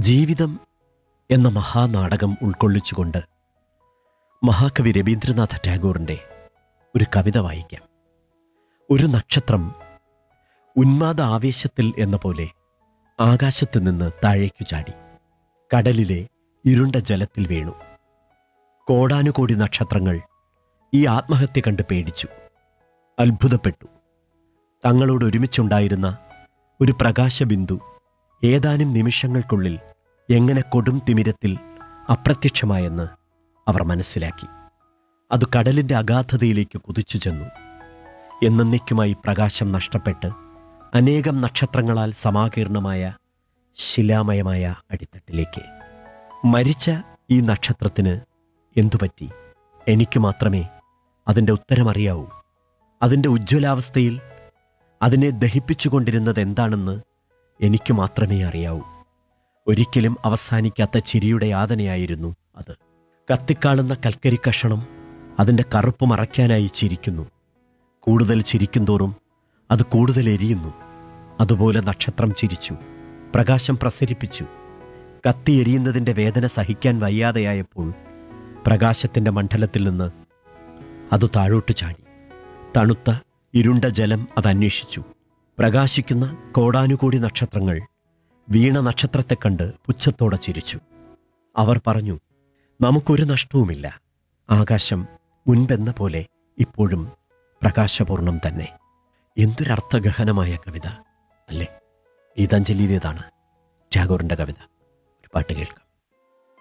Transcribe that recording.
ജീവിതം എന്ന മഹാനാടകം ഉൾക്കൊള്ളിച്ചുകൊണ്ട് മഹാകവി രവീന്ദ്രനാഥ ടാഗോറിൻ്റെ ഒരു കവിത വായിക്കാം ഒരു നക്ഷത്രം ഉന്മാദ ആവേശത്തിൽ എന്ന പോലെ ആകാശത്തു നിന്ന് താഴേക്കു ചാടി കടലിലെ ഇരുണ്ട ജലത്തിൽ വീണു കോടാനുകോടി നക്ഷത്രങ്ങൾ ഈ ആത്മഹത്യ കണ്ട് പേടിച്ചു അത്ഭുതപ്പെട്ടു തങ്ങളോട് ഒരുമിച്ചുണ്ടായിരുന്ന ഒരു പ്രകാശബിന്ദു ഏതാനും നിമിഷങ്ങൾക്കുള്ളിൽ എങ്ങനെ കൊടും തിമിരത്തിൽ അപ്രത്യക്ഷമായെന്ന് അവർ മനസ്സിലാക്കി അത് കടലിൻ്റെ അഗാധതയിലേക്ക് കുതിച്ചു ചെന്നു എന്നേക്കുമായി പ്രകാശം നഷ്ടപ്പെട്ട് അനേകം നക്ഷത്രങ്ങളാൽ സമാകീർണമായ ശിലാമയമായ അടിത്തട്ടിലേക്ക് മരിച്ച ഈ നക്ഷത്രത്തിന് എന്തുപറ്റി എനിക്ക് മാത്രമേ അതിൻ്റെ ഉത്തരമറിയാവൂ അതിൻ്റെ ഉജ്ജ്വലാവസ്ഥയിൽ അതിനെ ദഹിപ്പിച്ചുകൊണ്ടിരുന്നത് എന്താണെന്ന് എനിക്ക് മാത്രമേ അറിയാവൂ ഒരിക്കലും അവസാനിക്കാത്ത ചിരിയുടെ യാതനയായിരുന്നു അത് കത്തിക്കാളുന്ന കൽക്കരി കഷണം അതിൻ്റെ കറുപ്പ് മറയ്ക്കാനായി ചിരിക്കുന്നു കൂടുതൽ ചിരിക്കുന്തോറും അത് കൂടുതൽ എരിയുന്നു അതുപോലെ നക്ഷത്രം ചിരിച്ചു പ്രകാശം പ്രസരിപ്പിച്ചു കത്തി എരിയുന്നതിൻ്റെ വേദന സഹിക്കാൻ വയ്യാതെയായപ്പോൾ പ്രകാശത്തിൻ്റെ മണ്ഡലത്തിൽ നിന്ന് അത് താഴോട്ട് ചാടി തണുത്ത ഇരുണ്ട ജലം അത് അന്വേഷിച്ചു പ്രകാശിക്കുന്ന കോടാനുകോടി നക്ഷത്രങ്ങൾ വീണ നക്ഷത്രത്തെ കണ്ട് പുച്ഛത്തോടെ ചിരിച്ചു അവർ പറഞ്ഞു നമുക്കൊരു നഷ്ടവുമില്ല ആകാശം മുൻപെന്ന പോലെ ഇപ്പോഴും പ്രകാശപൂർണം തന്നെ എന്തൊരർത്ഥഗഹനമായ കവിത അല്ലേ ഗീതാഞ്ജലിയിലേതാണ് ടാഗോറിൻ്റെ കവിത ഒരു പാട്ട് കേൾക്കാം